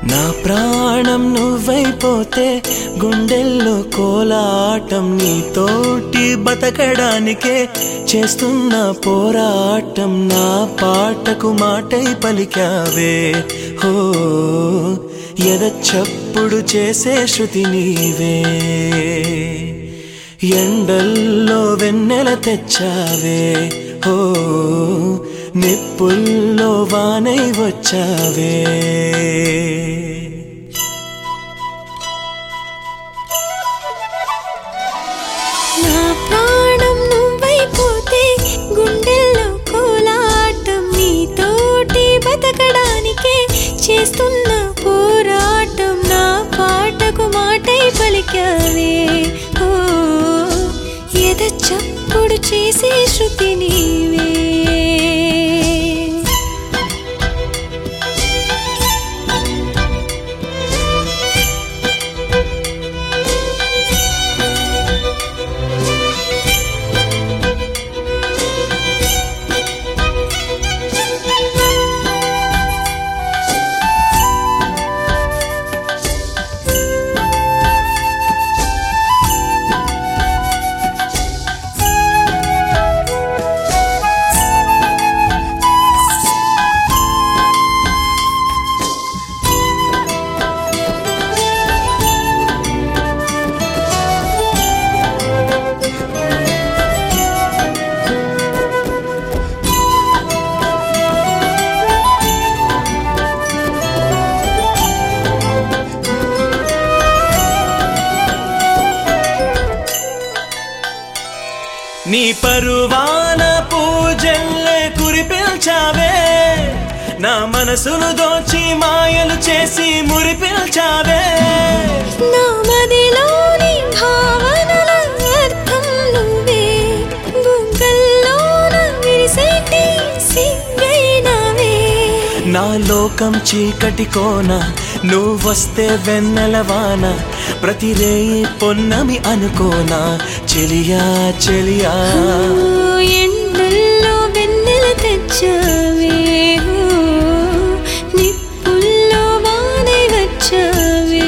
నా ప్రాణం నువ్వైపోతే గుండెల్లో కోలాటం నీతోటి బతకడానికే చేస్తున్న పోరాటం నా పాటకు మాటై పలికావే హో ఎద చప్పుడు చేసే శృతి నీవే ఎండల్లో వెన్నెల తెచ్చావే హో నిప్పుల్లో వానై వచ్చావే నా ప్రాణం నువ్వైపోతే గుండెల్లో కోలాటం నీతోటి బతకడానికే చేస్తున్న పోరాటం నా పాటకు మాటై పలికావే ఓ ఎద చప్పుడు చేసే శృతి నీవే నీ పరువాన పూజల్లే కురిపిల్చావే నా మనసును దోచి మాయలు చేసి మురిపిల్చావే నా మదిలోని భావనల అర్థం నువ్వే బుగ్గల్లోన విరిసేటి సిగ్గైనవే నా లోకం చీకటి కోన నువ్వొస్తే వెన్నెల వాన ప్రతి రేయి పొన్నమి అనుకోనా చెలియా చెలియా ఓ ఎండల్లో వెన్నెల తెచ్చావే ఓ నిప్పుల్లో వానై వచ్చావే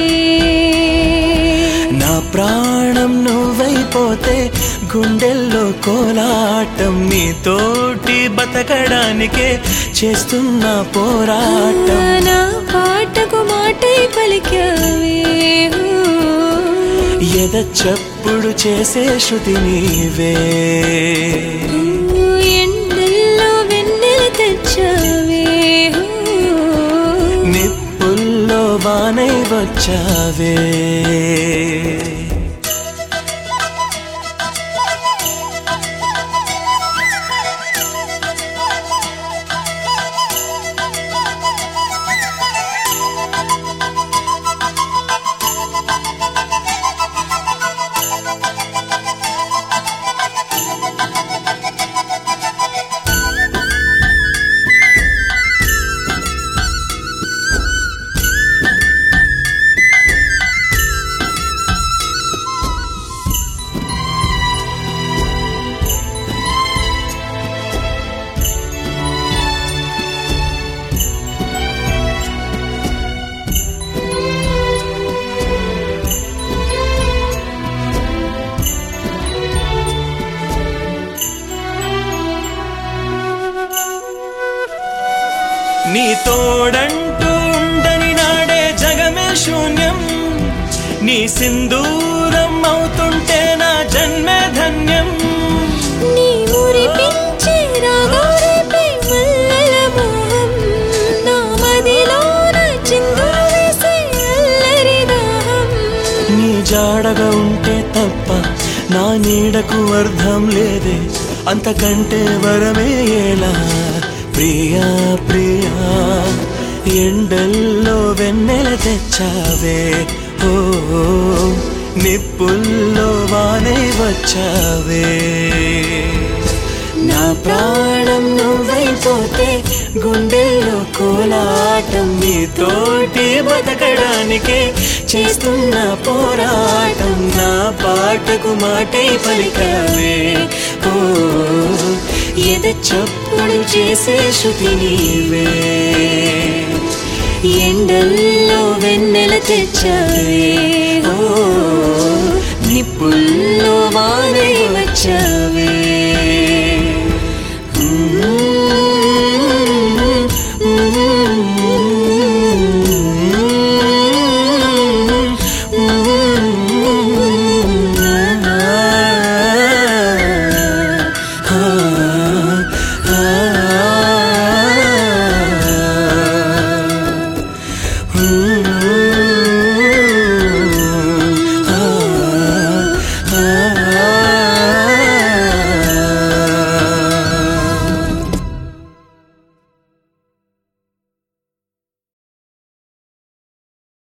నా ప్రాణం నువ్వైపోతే గుండెల్లో కోలాటం నీతోటి బతకడానికే చేస్తున్న పోరాటం నా పాటకు మాటై పలికావే ఓ ఎద చప్పుడు చేసే శృతి నీవే ఎండల్లో వెన్నెల తెచ్చావే నిప్పుల్లో వానై వచ్చావే నీ తోడంటూ ఉండని నాడే జగమే శూన్యం నీ సింధూరం అవుతుంటే నా జన్మే ధన్యం నీ మురిపించే రాగాలపై మల్లెల మోహం నా మదిలోన చిందులు వేసే అల్లరి దాహం నీ జాడగా ఉంటే తప్ప నా నీడకు అర్థం లేదే అంతకంటే వరమే ఎలా ప్రియా ప్రియా ఎండల్లో వెన్నెల తెచ్చావే ఓ నిప్పుల్లో వానై వచ్చావే నా ప్రాణం నువ్వైపోతే గుండెల్లో కోలాటం నీతోటి బతకడానికే చేస్తున్న పోరాటం నా పాటకు మాటై పలికావే ఓ ఎద చప్పుడు చేసే శృతి నీవే ఎండల్లో వెన్నెల తెచ్చావే ఓ నిప్పుల్లో వానై వచ్చావే